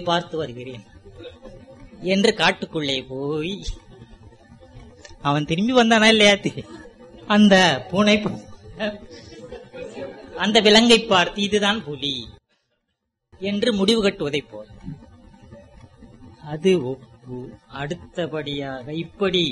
பார்த்து வருகிறேன் என்று காட்டுக்குள்ளே போய் அவன் திரும்பி வந்தானா இல்லையா தெரி- அந்த பூனை ப- அந்த விலங்கை பார்த்து இதுதான் புலி என்று முடிவு கட்டுவதை போல அது ஒப்பு அடுத்தபடியாக இப்படி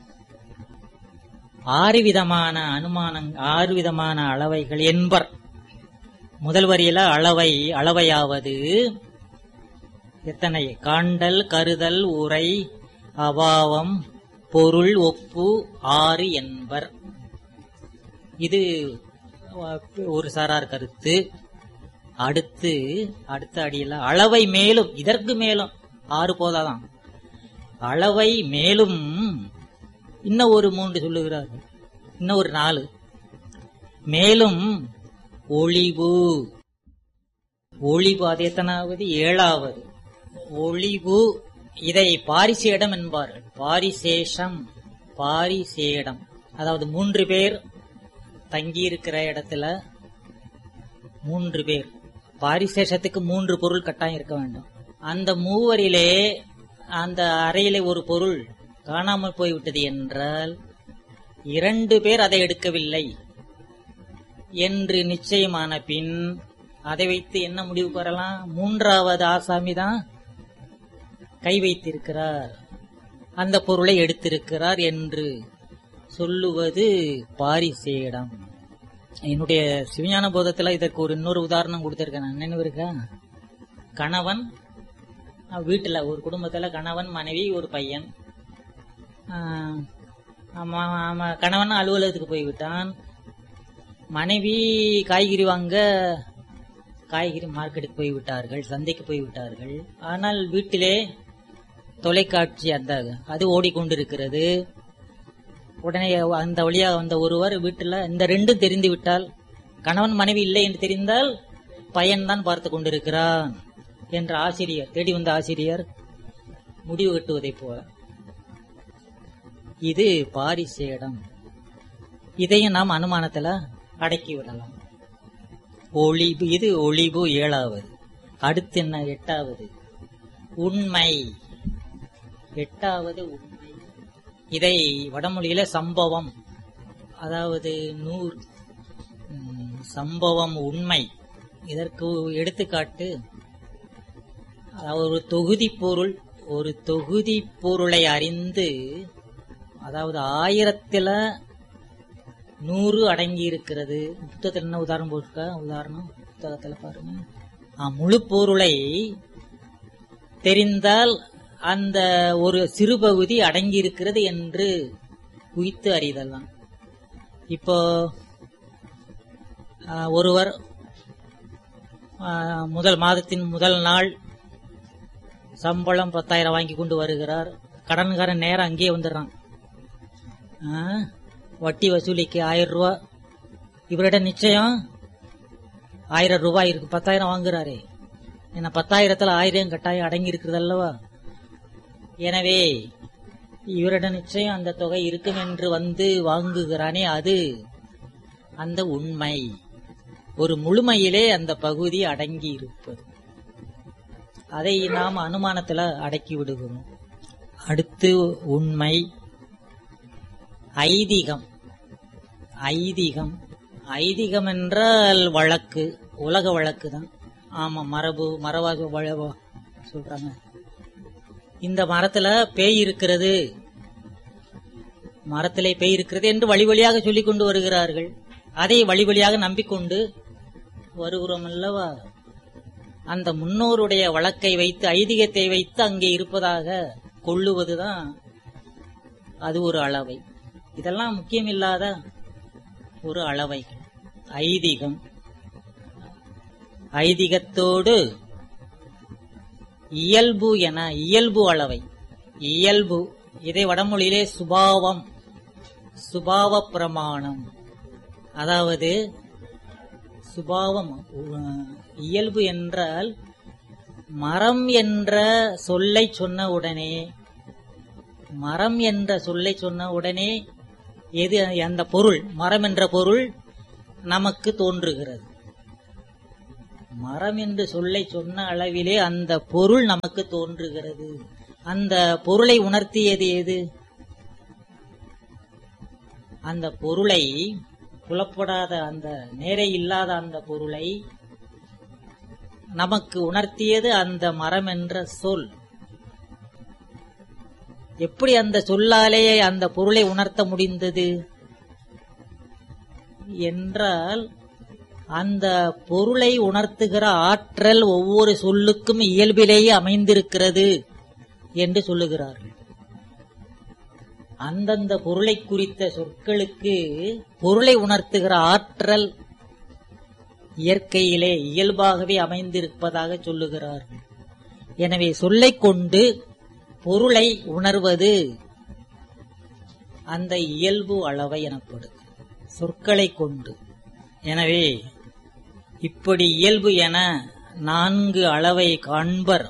ஆறு விதமான அனுமானங் ஆறு விதமான அளவைகள் என்பர் முதல் வரியில அளவை அளவையாவது எத்தனை காண்டல் கருதல் உரை அபாவம் பொருள் ஒப்பு ஆறு என்பர் இது அஹ், ஒரு சாரார் கருத்து அடுத்து அடுத்த அடியில அளவை மேலும் இதற்கு மேலும் ஆறு போதாதான் அளவை மேலும் இன்னும் ஒரு மூன்று சொல்லுகிறார்கள் இன்னும் ஒரு நாலு மேலும் ஒளிவு ஒளிவு அது எத்தனாவது ஏழாவது ஒளிவு இதை பாரிசேடம் என்பார்கள் பாரிசேஷம் பாரிசேடம் அதாவது மூன்று பேர் தங்கியிருக்கிற இடத்துல மூன்று பேர் பாரிசேஷத்துக்கு மூன்று பொருள் கட்டாயம் இருக்க வேண்டும் அந்த மூவரிலே அந்த அறையிலே ஒரு பொருள் காணாமல் போய்விட்டது என்றால் இரண்டு பேர் அதை எடுக்கவில்லை என்று நிச்சயமான பின் அதை வைத்து என்ன முடிவு பெறலாம் மூன்றாவது ஆசாமி தான் கை வைத்திருக்கிறார் அந்த பொருளை எடுத்திருக்கிறார் என்று சொல்லுவது பாரிசேடம் என்னுடைய சிவஞான போதத்துல இதற்கு ஒரு இன்னொரு உதாரணம் கொடுத்திருக்கேன் நான் நினைவு இருக்கா கணவன் அஹ், வீட்டுல ஒரு குடும்பத்துல கணவன் மனைவி ஒரு பையன் ஆஹ், ஆமா ஆமா கணவன் அலுவலகத்துக்கு போய்விட்டான் மனைவி காய்கறி வாங்க காய்கறி மார்க்கெட்டுக்கு போய்விட்டார்கள் சந்தைக்கு போய்விட்டார்கள் ஆனால் வீட்டிலே தொலைக்காட்சி அந்த அது ஓடிக்கொண்டிருக்கிறது உடனே அந்த வழியாக வந்த ஒருவர் வீட்டில் இந்த ரெண்டும் தெரிந்து விட்டால் கணவன் மனைவி இல்லை என்று தெரிந்தால் பையன்தான் பார்த்து கொண்டிருக்கிறான் என்ற ஆசிரியர் தேடி வந்த ஆசிரியர் முடிவு கட்டுவதைப் போல இது பாரிசேடம் இதையும் நாம் அனுமானத்துல அடக்கி விடலாம் ஒளிவு இது ஒளிவு ஏழாவது அடுத்து என்ன எட்டாவது உண்மை எட்டாவது உண்மை இதை வடமொழியில சம்பவம் அதாவது நூறு ம், சம்பவம் உண்மை இதற்கு எடுத்துக்காட்டு அதாவது ஒரு தொகுதி பொருள் ஒரு தொகுதி பொருளை அறிந்து அதாவது ஆயிரத்துல நூறு அடங்கி இருக்கிறது புத்தகத்தில் என்ன உதாரணம் போட்டிருக்கா உதாரணம் புத்தகத்துல பாருங்க ஆ, முழு பொருளை தெரிந்தால் அந்த ஒரு சிறு பகுதி அடங்கி இருக்கிறது என்று குவித்து அறிதலாம் இப்போ ஆ, ஒருவர் ஆ, முதல் மாதத்தின் முதல் நாள் சம்பளம் பத்தாயிரம் வாங்கி கொண்டு வருகிறார் கடன்காரன் நேரம் அங்கேயே வந்துடுறான் ஆ, வட்டி வசூலிக்கு ஆயிரம் ரூபா இவரிடம் நிச்சயம் ஆயிரம் ரூபாய் இருக்கு பத்தாயிரம் வாங்குறாரே ஏன்னா பத்தாயிரத்துல ஆயிரம் கட்டாயம் அடங்கி இருக்கிறது அல்லவா எனவே இவரிடம் நிச்சயம் அந்த தொகை இருக்கும் என்று வந்து வாங்குகிறானே அது அந்த உண்மை ஒரு முழுமையிலே அந்த பகுதி அடங்கி இருப்பது அதை நாம் அனுமானத்துல அடக்கி விடுகிறோம் அடுத்து உண்மை ஐதீகம் ஐதீகம் ஐதீகம் என்றால் வழக்கு உலக வழக்கு தான் ஆமா மரபு மரபாக வள- சொல்றாங்க இந்த மரத்துல பேய் இருக்கிறது மரத்திலே பேய் இருக்கிறது என்று வழி வழியாக சொல்லிக் கொண்டு வருகிறார்கள் அதை வழி வழியாக நம்பிக்கொண்டு வருகிறோம் அல்லவா அந்த முன்னோருடைய வழக்கை வைத்து ஐதீகத்தை வைத்து அங்கே இருப்பதாக கொள்ளுவதுதான் அது ஒரு அளவை இதெல்லாம் முக்கியமில்லாத ஒரு அளவை ஐதீகம் ஐதீகத்தோடு இயல்பு என இயல்பு அளவை இயல்பு இதை வடமொழியிலே சுபாவம் சுபாவ பிரமாணம் அதாவது சுபாவம் உ- இயல்பு என்றால் மரம் என்ற சொல்லை சொன்ன உடனே மரம் என்ற சொல்லை சொன்ன உடனே எது அந்த பொருள் மரம் என்ற பொருள் நமக்கு தோன்றுகிறது மரம் என்று சொல்லை சொன்ன அளவிலே அந்த பொருள் நமக்கு தோன்றுகிறது அந்த பொருளை உணர்த்தியது எது அந்த பொருளை புலப்படாத அந்த நேரே இல்லாத அந்த பொருளை நமக்கு உணர்த்தியது அந்த மரம் என்ற சொல் எப்படி அந்த சொல்லாலே அந்த பொருளை உணர்த்த முடிந்தது என்றால் அந்த பொருளை உணர்த்துகிற ஆற்றல் ஒவ்வொரு சொல்லுக்கும் இயல்பிலேயே அமைந்திருக்கிறது என்று சொல்லுகிறார்கள் அந்தந்த பொருளை குறித்த சொற்களுக்கு பொருளை உணர்த்துகிற ஆற்றல் இயற்கையிலே இயல்பாகவே அமைந்திருப்பதாக சொல்லுகிறார்கள் எனவே சொல்லைக் கொண்டு பொருளை உணர்வது அந்த இயல்பு அளவை எனப்படும் சொற்களை கொண்டு எனவே இப்படி இயல்பு என நான்கு அளவை காண்பர்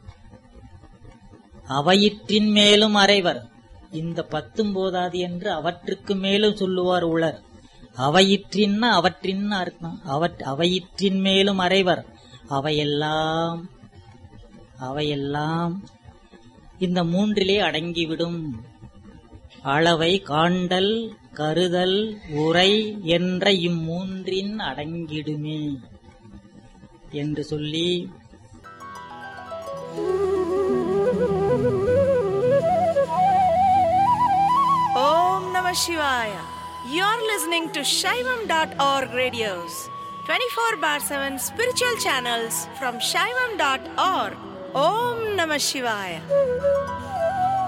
அவையிற்றின் மேலும் அறைவர் இந்த பத்தும் போதாது என்று அவற்றுக்கு மேலும் சொல்லுவார் உளர் அவையிற்றின்னா அவற்றின் அர்த்தம் அவற் அவையிற்றின் மேலும் அறைவர் அவையெல்லாம் அவையெல்லாம் இந்த மூன்றிலே அடங்கிவிடும் அளவை காண்டல் கருதல் உரை என்ற இம்மூன்றின் அடங்கிடுமே என்று சொல்லி Om Namah Shivaya. You're listening to Shaivam.org radios, 24 bar 7 spiritual channels from Shaivam.org. Om Namah Shivaya.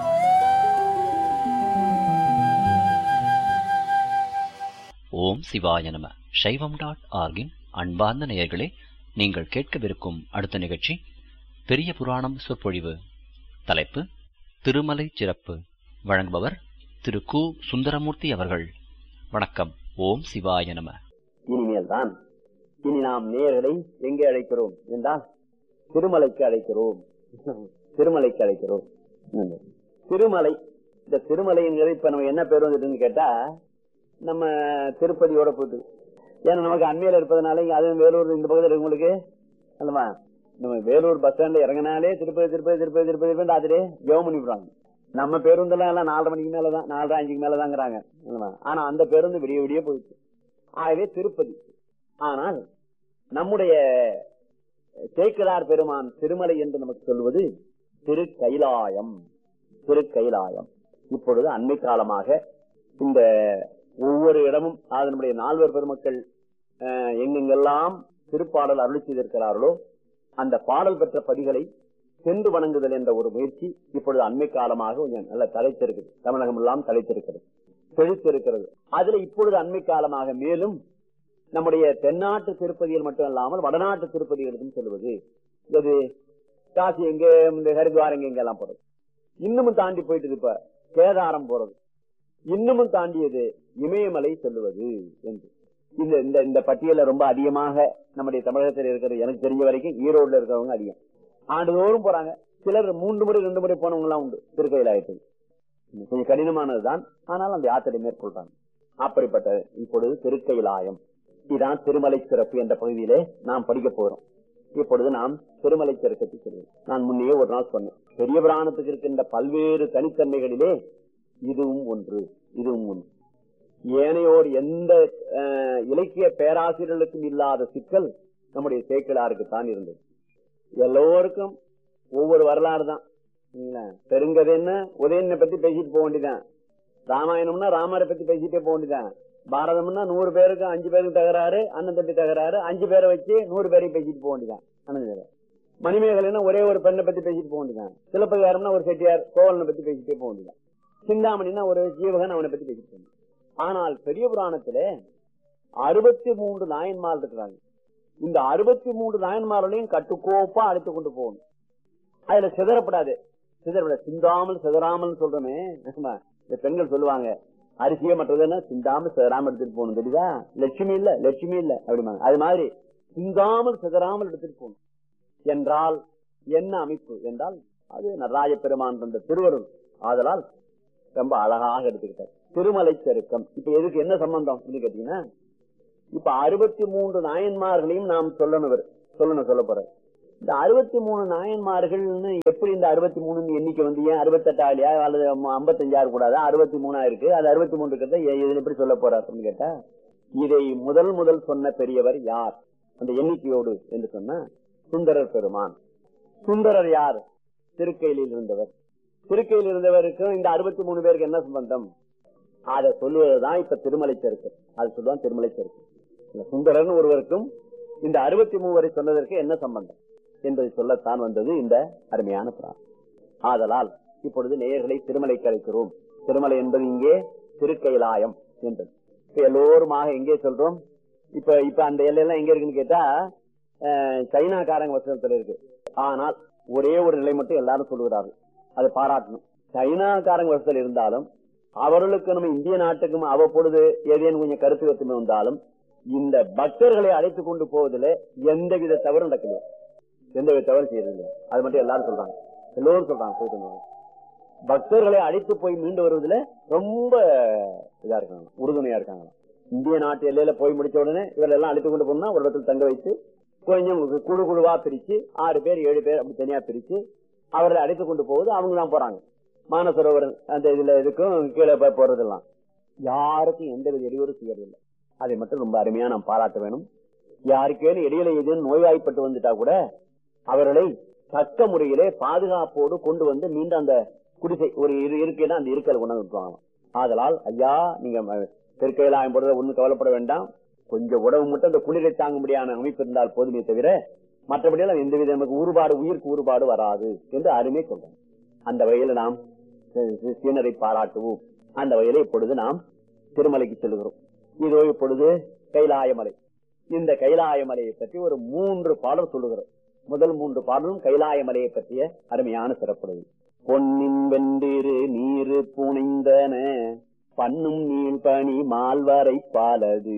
ஓம் சிவாய நம சைவம் டாட் ஆர்கின் அன்பார்ந்த நேயர்களே நீங்கள் கேட்கவிருக்கும் அடுத்த நிகழ்ச்சி பெரிய புராணம் சொற்பொழிவு தலைப்பு திருமலை சிறப்பு வழங்குபவர் திரு கு சுந்தரமூர்த்தி அவர்கள் வணக்கம் ஓம் சிவாய நம இனிமேல் தான் இனி நாம் நேர்களை எங்கே அழைக்கிறோம் என்றால் திருமலைக்கு அழைக்கிறோம் திருமலைக்கு அழைக்கிறோம் திருமலை இந்த திருமலைங்கிறது இப்ப நம்ம என்ன பேர் வந்துட்டுன்னு கேட்டா நம்ம திருப்பதியோட போட்டு ஏன்னா நமக்கு அண்மையில இருப்பதனால இங்க அதுவும் வேலூர் இந்த பக்கத்துல உங்களுக்கு அல்லவா நம்ம வேலூர் பஸ் ஸ்டாண்ட்ல இறங்கினாலே திருப்பதி திருப்பதி திருப்பதி திருப்பதி திருப்பதி அதுலே ஜெவம் பண்ணி விடுறாங்க நம்ம பேருந்தெல்லாம் எல்லாம் நாலரை மணிக்கு மேலதான் நாலரை அஞ்சுக்கு மேலதாங்கிறாங்க அல்லவா? ஆனா அந்த பேருந்து விடிய விடிய போயிடுச்சு ஆகவே திருப்பதி ஆனால் நம்முடைய சேக்கிரார் பெருமான் திருமலை என்று நமக்கு சொல்வது திரு கைலாயம் திரு கைலாயம் இப்பொழுது அண்மை காலமாக இந்த ஒவ்வொரு இடமும் அது நம்முடைய நால்வர் பெருமக்கள் அஹ், எங்கெங்கெல்லாம் திருப்பாடல் அருளி செய்திருக்கிறார்களோ அந்த பாடல் பெற்ற பதிகளை சென்று வணங்குதல் என்ற ஒரு முயற்சி இப்பொழுது அண்மை காலமாக கொஞ்சம் நல்ல தலைத்திருக்குது தமிழகம் எல்லாம் தலைத்திருக்கிறது செழித்திருக்கிறது அதுல இப்பொழுது அண்மை காலமாக மேலும் நம்முடைய தென்னாட்டு திருப்பதிகள் மட்டும் இல்லாமல் வடநாட்டு திருப்பதிகளுக்கும் சொல்லுவது இது காசி எங்க இந்த ஹரித்வார் எங்க எங்கெல்லாம் போறது இன்னமும் தாண்டி போயிட்டு இப்ப கேதாரம் போறது இன்னமும் தாண்டியது இமயமலை செல்லுவது என்று இந்த இந்த இந்த பட்டியல ரொம்ப அதிகமாக நம்முடைய தமிழகத்தில் இருக்கிறது எனக்கு தெரிஞ்ச வரைக்கும் ஈரோடுல இருக்கிறவங்க அதிகம் ஆண்டுதோறும் போறாங்க சிலர் மூன்று முறை ரெண்டு முறை போனவங்க எல்லாம் உண்டு திருக்கையிலாயத்துக்கு கொஞ்சம் கடினமானதுதான் ஆனால் அந்த யாத்திரை மேற்கொள்றாங்க அப்படிப்பட்ட இப்பொழுது திருக்கைலாயம் இதான் திருமலை சிறப்பு என்ற பகுதியிலே நாம் படிக்க போறோம் இப்பொழுது நாம் திருமலை சிறக்கத்தை சொல்லுவோம் நான் முன்னையே ஒரு நாள் சொன்னேன் பெரிய புராணத்துக்கு இருக்கின்ற பல்வேறு தனித்தன்மைகளிலே இதுவும் ஒன்று இதுவும் ஒன்று ஏனையோர் எந்த அஹ், இலக்கிய பேராசிரியர்களுக்கும் இல்லாத சிக்கல் நம்முடைய சேக்கிழாருக்கு தான் இருந்தது எல்லோருக்கும் ஒவ்வொரு வரலாறு தான் சரிங்களா? பெருங்கதை என்ன உதயனை பத்தி பேசிட்டு போக வேண்டியதான் ராமாயணம்னா ராமரை பத்தி பேசிட்டே போக வேண்டியதான் பாரதம்னா நூறு பேருக்கு அஞ்சு பேருக்கு தகராறு அண்ணன் தம்பி தகராறு அஞ்சு பேரை வச்சு நூறு பேரையும் பேசிட்டு போக வேண்டியதான் அண்ணன் தம்பி. மணிமேகலைன்னா ஒரே ஒரு பெண்ணை பத்தி பேசிட்டு போக வேண்டியதான் சிலப்பதிகாரம்னா ஒரு செட்டியார் கோவலனை பத்தி பேசிட்டே போக வேண்டியதான் சிந்தாமணினா ஒரு ஜீவகன் அவனை பத்தி பேசிட்டு போகணும் ஆனால் பெரிய புராணத்திலே அறுபத்தி மூன்று நாயன்மார் இருக்கிறாங்க இந்த அறுபத்தி மூன்று நாயன்மார்களையும் கட்டுக்கோப்பா அழைத்து கொண்டு போகணும் அதுல சிதறப்படாது சிதறப்படாது சிந்தாமல் சிதறாமல் சொல்றோமே ஆமா. இந்த பெண்கள் சொல்லுவாங்க அரிசியை மற்றதுன்னா சிந்தாமல் சிதறாமல் எடுத்துட்டு போகணும் தெரியுதா லட்சுமி இல்ல லட்சுமி இல்ல அப்படிம்பாங்க அது மாதிரி சிந்தாமல் சிதறாமல் எடுத்துட்டு போகணும் என்றால் என்ன அமைப்பு என்றால் அது நடராஜ பெருமான் தந்த திருவருள் ஆதலால் ரொம்ப அழகாக எடுத்துக்கிட்டார் திருமலை செருக்கம் இப்ப எதுக்கு என்ன சம்பந்தம் கேட்டீங்கன்னா இப்ப அறுபத்தி மூன்று நாயன்மார்களையும் நாம் சொல்லணும் இவர் சொல்லணும் சொல்ல போறேன் இந்த அறுபத்தி மூணு நாயன்மார்கள்னு எப்படி இந்த அறுபத்தி மூணு எண்ணிக்கை வந்து ஏன் அறுபத்தெட்டு ஆலியா அல்லது ஐம்பத்தஞ்சாறு கூடாது அறுபத்தி மூணா இருக்கு அது அறுபத்தி மூணு இருக்கிறத இதுல எப்படி சொல்ல போறாருன்னு கேட்டா இதை முதல் முதல் சொன்ன பெரியவர் யார் அந்த எண்ணிக்கையோடு என்று சொன்னா சுந்தரர் பெருமான் சுந்தரர் யார் திருக்கையிலில் இருந்தவர் திருக்கையில் இருந்தவருக்கும் இந்த அறுபத்தி மூணு பேருக்கு என்ன சம்பந்தம் அதை சொல்லுவதுதான் இப்ப திருமலை செருக்கு அது சொல்லுவான் திருமலை செருக்கு இந்த சுந்தரன் ஒருவருக்கும் இந்த அறுபத்தி மூவரை சொன்னதற்கு என்ன சம்பந்தம் என்பதை சொல்லத்தான் வந்தது இந்த அருமையான பிரார்த்தனை ஆதலால் இப்பொழுது நேயர்களை திருமலைக்கு அழைக்கிறோம் திருமலை என்பது இங்கே திருக்கைலாயம் என்பது இப்ப எல்லோருமாக எங்கே சொல்றோம் இப்ப இப்ப அந்த எல்லையெல்லாம் எங்க இருக்குன்னு கேட்டா அஹ், சைனாக்காரங்க வசனத்துல இருக்கு ஆனால் ஒரே ஒரு நிலை மட்டும் எல்லாரும் சொல்லுகிறார்கள் அதை பாராட்டணும் சைனாக்காரங்க வசத்தில் இருந்தாலும் அவர்களுக்கு நம்ம இந்திய நாட்டுக்கும் அவ்வப்பொழுது ஏதேனும் கொஞ்சம் கருத்து வேற்றுமை வந்தாலும் இந்த பக்தர்களை அழைத்து கொண்டு போவதில் எந்தவித தவறு நடக்கல எந்தவித தவறு செய்யறதில்லை அது மட்டும் எல்லாரும் சொல்றாங்க எல்லோரும் சொல்றாங்க போயிட்டு வந்தாங்க. பக்தர்களை அழைத்து போய் மீண்டு வருவதில் ரொம்ப இதா இருக்காங்க உறுதுணையா இருக்காங்க இந்திய நாட்டு எல்லையில போய் முடிச்ச உடனே இவர்கள் எல்லாம் அழைத்து கொண்டு போனா ஒரு இடத்துல தங்க வைத்து கொஞ்சம் குழு குழுவா பிரிச்சு ஆறு பேர் ஏழு பேர் அப்படி தனியா பிரிச்சு அவர்களை அழைத்து கொண்டு போவது அவங்க தான் போறாங்க மானசரோவர் அந்த இதுல இருக்கும் கீழே போய் போறதெல்லாம் யாருக்கும் எந்த வித இடையூறு செய்யறதில்லை அதை மட்டும் ரொம்ப அருமையா நாம் பாராட்ட வேணும் யாருக்கேனும் இடையில ஏதேனும் நோய்வாய்ப்பட்டு வந்துட்டா கூட அவர்களை தக்க முறையிலே பாதுகாப்போடு கொண்டு வந்து மீண்டும் அந்த குடிசை ஒரு இரு இருக்கைன்னா அந்த இருக்கல கொண்டு வந்து விட்டுருவாங்க ஆதலால் ஐயா நீங்க ம- திருக்கையிலாயம் போடுறத ஒண்ணும் கவலைப்பட வேண்டாம் கொஞ்சம் உடம்பு மட்டும் அந்த குளிரை தாங்க முடியாத அமைப்பு இருந்தால் போதுமே தவிர மற்றபடியெல்லாம் எந்த வித நமக்கு ஊறுபாடு உயிருக்கு ஊறுபாடு வராது என்று அருமை சொல்றோம் அந்த வகையில நாம் சி- சி- சீனரை பாராட்டுவோம் அந்த வகையில இப்பொழுது நாம் திருமலைக்கு செல்கிறோம் இதோ இப்பொழுது கைலாயமலை இந்த கைலாயமலையை பற்றி ஒரு மூன்று பாடல் சொல்லுகிறோம் முதல் மூன்று பாடலும் கைலாயமலையை பற்றிய அருமையான சிறப்புடையது பொன்னின் வெண்டிரு நீரு புனைந்தன பண்ணும் நீள் பணி மால்வரை பாலது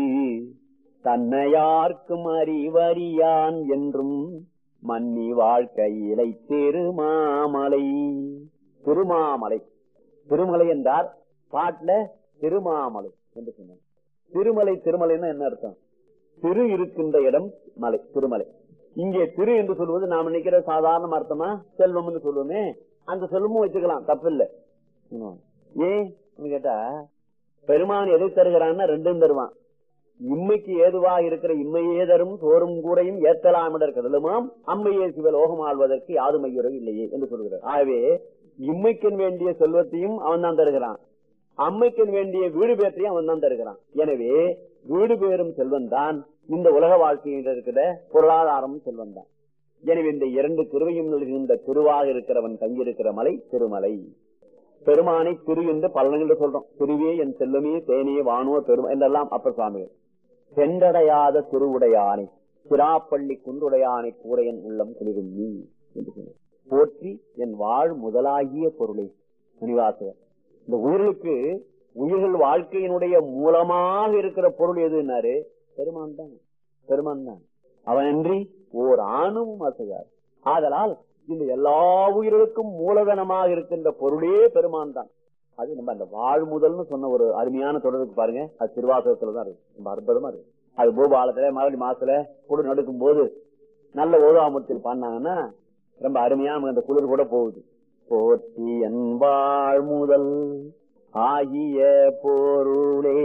தன்னையார்க்கும் அறிவறியான் என்றும் மன்னி வாழ்க்கையிலை திருமாமலை திருமாமலை திருமலை என்றார் பாட்டுல திருமாமலை என்று சொன்னார் திருமலை திருமலைன்னா என்ன அர்த்தம் திரு இருக்கின்ற இடம் மலை திருமலை இங்கே திரு என்று சொல்வது நாம் நினைக்கிற சாதாரண அர்த்தமா செல்வம்னு சொல்லுவோமே அந்த செல்வமும் வச்சுக்கலாம் தப்பு இல்ல ஏன் கேட்டா பெருமான் எதை தருகிறான்னா ரெண்டும் தருவான் இம்மைக்கு ஏதுவாக இருக்கிற இம்மையே தரும் சோறும் கூடையும் ஏத்தலாமிடர் கடலுமாம் அம்மையே சிவலோகம் ஆள்வதற்கு யாரும் ஐயுறவு இல்லையே என்று சொல்கிறார் ஆகவே இம்மைக்கன் வேண்டிய செல்வத்தையும் அவன் தான் தருகிறான் அம்மைக்கன் வேண்டிய வீடு பேற்றையும் அவன் தான் தருகிறான் எனவே வீடு பேரும் செல்வன் தான் இந்த உலக வாழ்க்கையில் இருக்கிற பொருளாதாரம் செல்வன் தான் எனவே இந்த இரண்டு திருவையும் நல்கின்ற திருவாக இருக்கிறவன் தங்கியிருக்கிற மலை திருமலை பெருமானை திரு என்று பலனங்கள் சொல்றோம் திருவே என் செல்வமே தேனே வானோ பெருமா என்றெல்லாம் அப்பர் சுவாமிகள் சென்றடையாத திருவுடையானை சிராப்பள்ளி குன்றுடையானை கூரையன் உள்ளம் குளிரும் நீ என்று சொன்னார். போற்றி என் வாழ் முதலாகிய பொருளை மணிவாசகர் இந்த உயிர்களுக்கு உயிர்கள் வாழ்க்கையினுடைய மூலமாக இருக்கிற பொருள் எதுன்னாரு பெருமான் தான் பெருமான் தான் அவனன்றி ஓர் ஆணும் அசையார் ஆதலால் இந்த எல்லா உயிர்களுக்கும் மூலதனமாக இருக்கின்ற பொருளே பெருமான் தான் அது நம்ம அந்த வாழ் முதல்னு சொன்ன ஒரு அருமையான தொடருக்கு பாருங்க அது திருவாசகத்துல தான் இருக்கு ரொம்ப அற்புதமா இருக்கு அது பூபாலத்துல மறுபடி மாசத்துல குடு நடுக்கும் போது நல்ல ஓதாமத்தில் பாடினாங்கன்னா ரொம்ப அருமையா நமக்கு அந்த குளிர் கூட போகுது போற்றி என் வாழ் முதல் ஆகிய பொருளே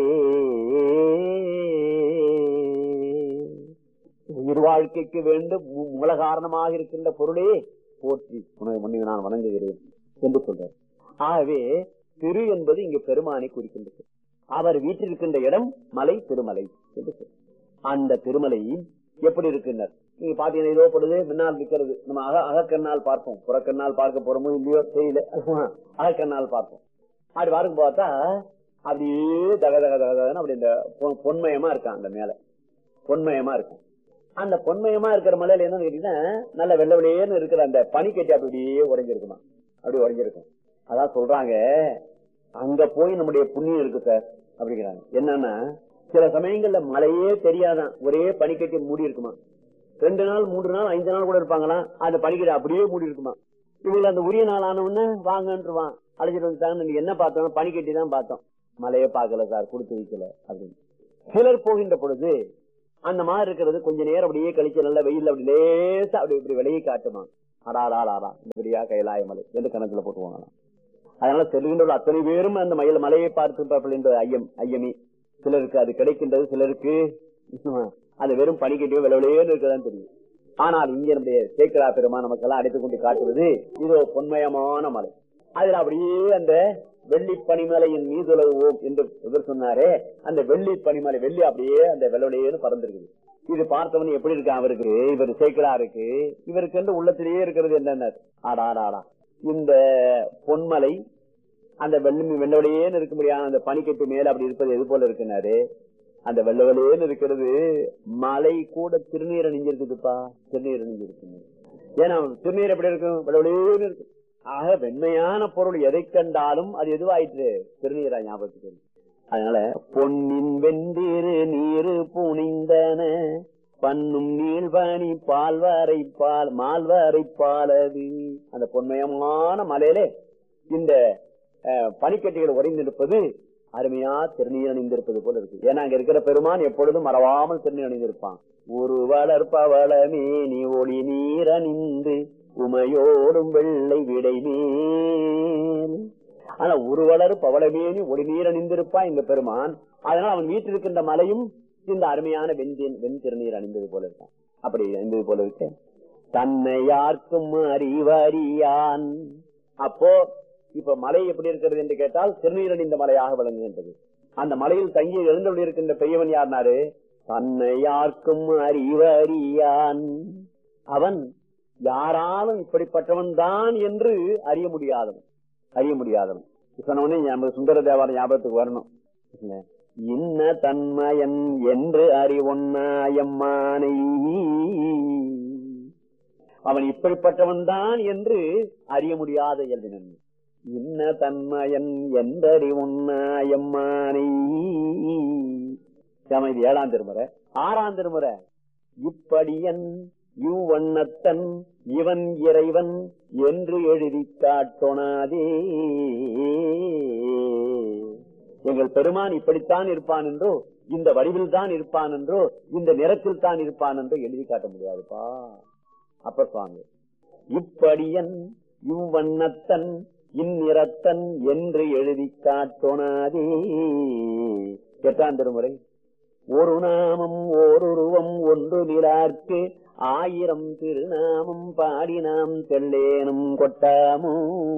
உயிர் வாழ்க்கைக்கு வேண்டும் மு- மூல காரணமாக இருக்கின்ற பொருளே போற்றி உனது முன்னே நான் வணங்குகிறேன் என்று சொல்றார் ஆகவே திரு என்பது இங்கு பெருமானை குறிக்கின்றது அவர் வீற்றிருக்கின்ற இடம் மலை திருமலை என்று சொல்றார். அந்த திருமலை எப்படி இருக்கின்றார் நீங்க பாத்தீங்கன்னா இதோ பொழுது முன்னால் நிக்கிறது நம்ம அக அகக்கண்ணால் பார்ப்போம் புறக்கண்ணால் பார்க்க போறோமோ இல்லையோ தெரியல அகக்கண்ணால் பார்ப்போம் அப்படி பார்க்கும் பார்த்தா அப்படியே தக தக தக தகன்னு அப்படி இந்த பொ- பொன்மயமா இருக்கான் அந்த மேல பொன்மயமா இருக்கும் அந்த பொன்மயமா இருக்கிற மலையில என்னன்னு கேட்டீங்கன்னா நல்ல வெள்ளை வெளியேன்னு இருக்கிற அந்த பனிக்கட்டி அப்படியே உறைஞ்சிருக்குமா அப்படி உறைஞ்சிருக்கும் அதான் சொல்றாங்க அங்க போய் நம்முடைய புண்ணியம் இருக்கு சார் அப்படிங்கிறாங்க என்னன்னா சில சமயங்கள்ல மழையே தெரியாதான் ஒரே பனிக்கட்டி மூடி இருக்குமா ரெண்டு நாள் மூன்று நாள் ஐந்து நாள் கூட இருப்பாங்களாம் அந்த பனிக்கட்டி அப்படியே மூடி இருக்குமா இவங்க அந்த உரிய நாள் ஆன உடனே வாங்கன்றுவான் அழைச்சிட்டு வந்துட்டாங்க நீங்க என்ன பார்த்தோம் பனிக்கட்டி தான் பார்த்தோம் மழையே பார்க்கல சார் கொடுத்து வைக்கல அப்படின்னு சிலர் போகின்ற பொழுது அந்த மாதிரி இருக்கிறது கொஞ்ச நேரம் அப்படியே கழிச்சு நல்ல வெயில் அப்படி லேசா அப்படி இப்படி விலையை காட்டுமா அடாடாடாடா இப்படியா கைலாய மலை என்று கணக்குல போட்டுவாங்க அதனால செல்கின்ற அத்தனை பேரும் அந்த மயில் மலையை பார்த்து என்ற ஐயம் ஐயமே சிலருக்கு அது கிடைக்கின்றது சிலருக்கு அது வெறும் பனிக்கட்டியோ விளவிலையோ இருக்கதான் தெரியும் ஆனால் இங்க நம்முடைய சேக்கரா பெருமா நமக்கெல்லாம் அடைத்துக் கொண்டு காட்டுவது இதோ பொன்மயமான மலை அதுல அப்படியே அந்த வெள்ளி பனிமலையின் மீதுலகுவோம் என்று இவர் சொன்னாரே அந்த வெள்ளி பனிமலை வெள்ளி அப்படியே அந்த வெள்ளவெளியேன்னு பறந்துருக்குது இது பார்த்தவன் எப்படி இருக்கா அவருக்கு இவர் சேக்கரா இருக்கு இவருக்கு என்று உள்ளத்திலேயே இருக்கிறது என்னென்ன ஆடாடாடா இந்த பொன்மலை அந்த வெள்ளி வெள்ளவெளியேன்னு இருக்க முடியாது அந்த பனிக்கட்டு மேல அப்படி இருப்பது எது போல இருக்குனாரு அந்த வெள்ளவெளியேன்னு இருக்கிறது மலை கூட திருநீர் அணிஞ்சிருக்குதுப்பா திருநீர் அணிஞ்சிருக்கு ஏன்னா திருநீர் எப்படி இருக்கும் வெள்ளவெளியேன்னு இருக்கு ஆக வெண்மையான பொருள் எதை கண்டாலும் அது எதுவாயிற்று திருநீரா ஞாபகத்துக்கு வருது. அதனால பொன்னின் வெந்திரு நீரு புனிந்தன பண்ணும் நீள்வனி பால்வரை பால் மால்வரை பாலது அந்த பொன்மயமான மலையிலே இந்த அஹ், பனிக்கட்டிகள் உறைந்திருப்பது அருமையா திருநீர் அணிந்திருப்பது போல இருக்கு ஏன்னா அங்க இருக்கிற பெருமான் எப்பொழுதும் மறவாமல் திருநீர் அணிந்திருப்பான் ஒரு வளர்ப்பவளமே நீ ஒளி நீர் அணிந்து உமையோடும் வெள்ளை விடை மேல் ஆனா ஒரு வளர் பவளமேனி ஒளி நீர் அணிந்திருப்பான் இந்த பெருமான் அதனால அவன் வீட்டில் இருக்கின்ற மலையும் இந்த அருமையான வெண்தீன் வெண் திருநீர் அணிந்தது போல இருக்கான் அப்படி அணிந்தது போல இருக்கு தன்னை யாருக்கும் அறிவறியான் அப்போ இப்ப மலை எப்படி இருக்கிறது என்று கேட்டால் திருநீர் அணிந்த மலையாக விளங்குகின்றது அந்த மலையில் தங்கி எழுந்தொழி இருக்கின்ற பெரியவன் யார்னாரு தன்னை யாருக்கும் அறிவறியான் அவன் யாராலும் இப்படிப்பட்டவன் தான் என்று அறிய முடியாதவன் அறிய முடியாதவன் சொன்னவனே நமக்கு சுந்தர தேவார ஞாபகத்துக்கு வரணும் இல்ல? இன்ன தன்மயன் என்று அறிவொன்னாயம்மானை அவன் இப்படிப்பட்டவன் தான் என்று அறிய முடியாத இயல்பினன் இன்ன தன்மயன் என்றறிவுன்னாயம்மானை ஆமா, இது ஏழாம் திருமுறை ஆறாம் திருமுறை இப்படியன் இவ்வண்ணத்தன் இவன் இறைவன் என்று எழுதி காட்டொணாதே எங்கள் பெருமான் இப்படித்தான் இருப்பான் என்றோ இந்த வடிவில் தான் இருப்பான் என்றோ இந்த நிறத்தில் தான் இருப்பான் என்றோ எழுதி காட்ட முடியாதுப்பா அப்ப சுவாமி இப்படியன் இவ்வண்ணத்தன் இந்நிறத்தன் என்று எழுதி காட்டொணாதே எட்டாம் திருமுறை ஒரு நாமம் ஓருருவம் ஒன்று நிலார்க்கு ஆயிரம் திருநாமம் பாடி நாம் தெல்லேனும் கொட்டாமோ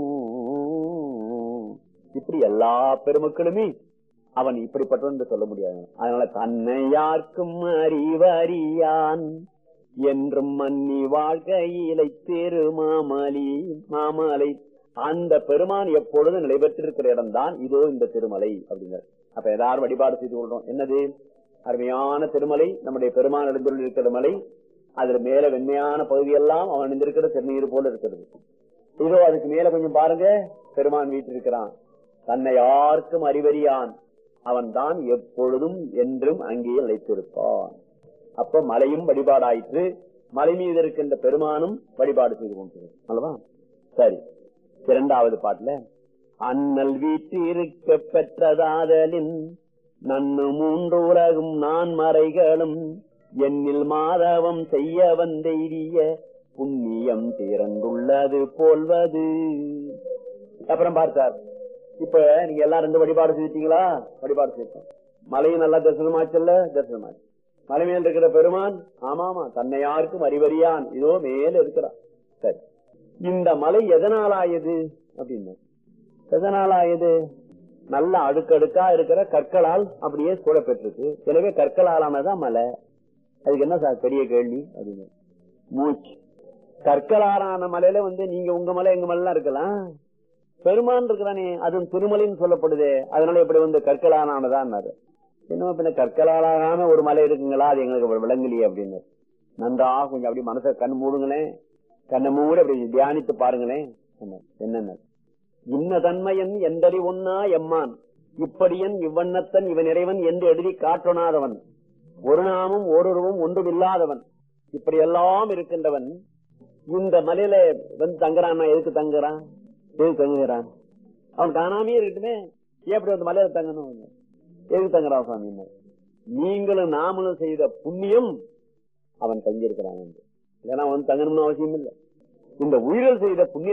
இப்படி எல்லா பெருமக்களுமே அவன் இப்படிப்பட்டவன் என்று சொல்ல முடியாது அதனால தன்னை யாருக்கும் அறிவறியான் என்றும் மன்னி வாழ்க்கையிலை திரு மாமலி மாமலை அந்த பெருமான் எப்பொழுதும் நிலைபெற்றிருக்கிற இடம்தான் இதோ இந்த திருமலை அப்படிங்கிற அப்ப எல்லாரும் வழிபாடு செய்து கொள்றோம் என்னது அருமையான திருமலை நம்முடைய பெருமான் எழுந்துள்ள இருக்கிற மலை அதுல மேல வெண்மையான பகுதியெல்லாம் அவன் அணிந்திருக்கிற திருநீர் போல இருக்கிறது இதோ அதுக்கு மேல கொஞ்சம் பாருங்க பெருமான் வீட்டிருக்கிறான் தன்னை யாருக்கும் அறிவறியான் அவன் தான் எப்பொழுதும் என்றும் அங்கே நிலைத்திருப்பான் அப்ப மலையும் வழிபாடாயிற்று மலை மீது இருக்கின்ற பெருமானும் வழிபாடு செய்து கொண்டிருக்கிறது அல்லவா சரி இரண்டாவது பாட்டுல அண்ணல் வீட்டிருக்க பெற்றதாதலின் நன்னு மூன்று உலகும் நான் மறைகளும் என்னில் மாதவம் செய்ய வந்தெய்திய புண்ணியம் திறந்துள்ளது போல்வது அப்புறம் பார்த்தார் இப்ப நீங்க எல்லாம் ரெண்டு வழிபாடு செஞ்சிட்டீங்களா வழிபாடு செய்யணும் மலையும் நல்லா தரிசனமாச்சல்ல தரிசனமாச்சு மலை மேல் இருக்கிற பெருமான் ஆமாமா தன்னை யாருக்கும் அறிவறியான் இதோ மேல இருக்கிறான் சரி இந்த மலை எதனாலாயது அப்படின்னு எதனாலாயது நல்ல அடுக்கடுக்கா இருக்கிற கற்களால் அப்படியே சூழப்பெற்றிருக்கு எனவே கற்களாலானதான் மலை அதுக்கு என்ன சார் பெரிய கேள்வி அப்படின்னு மூச்சு கற்களாலான மலையில வந்து நீங்க உங்க மலை எங்க மலை இருக்கலாம் பெருமான் இருக்கிறானே அதுவும் திருமலைன்னு சொல்லப்படுதே அதனால இப்படி வந்து கற்களானதான் என்ன பின்ன கற்களாலான ஒரு மலை இருக்குங்களா அது எங்களுக்கு விளங்கலையே அப்படின்னு நன்றா கொஞ்சம் அப்படி மனசை கண் மூடுங்களேன் கண்ணை மூடி அப்படி தியானித்து பாருங்களேன் என்னென்ன இன்ன தன்மையன் எந்தடி ஒன்னா எம்மான் இப்படியன் இவ்வண்ணத்தன் இவன் இறைவன் என்று எழுதி காட்டொணாதவன் ஒரு நாமும் ஓருருவும் ஒன்றும் இல்லாதவன் இப்படி எல்லாம் இருக்கின்றவன் இந்த மலையில வந்து தங்குறான் எதுக்கு தங்குறான் எதுக்கு தங்குகிறான் அவன் காணாமே இருக்கட்டுமே ஏன் அப்படி வந்து மலையில தங்கணும் எதுக்கு தங்குறான் சுவாமி நீங்களும் நாமளும் செய்த புண்ணியம் அவன் தங்கியிருக்கிறான் என்று ஏன்னா அவன் தங்கணும்னு அவசியம் இல்லை இந்த உயிர்கள் செய்த புண்ணிய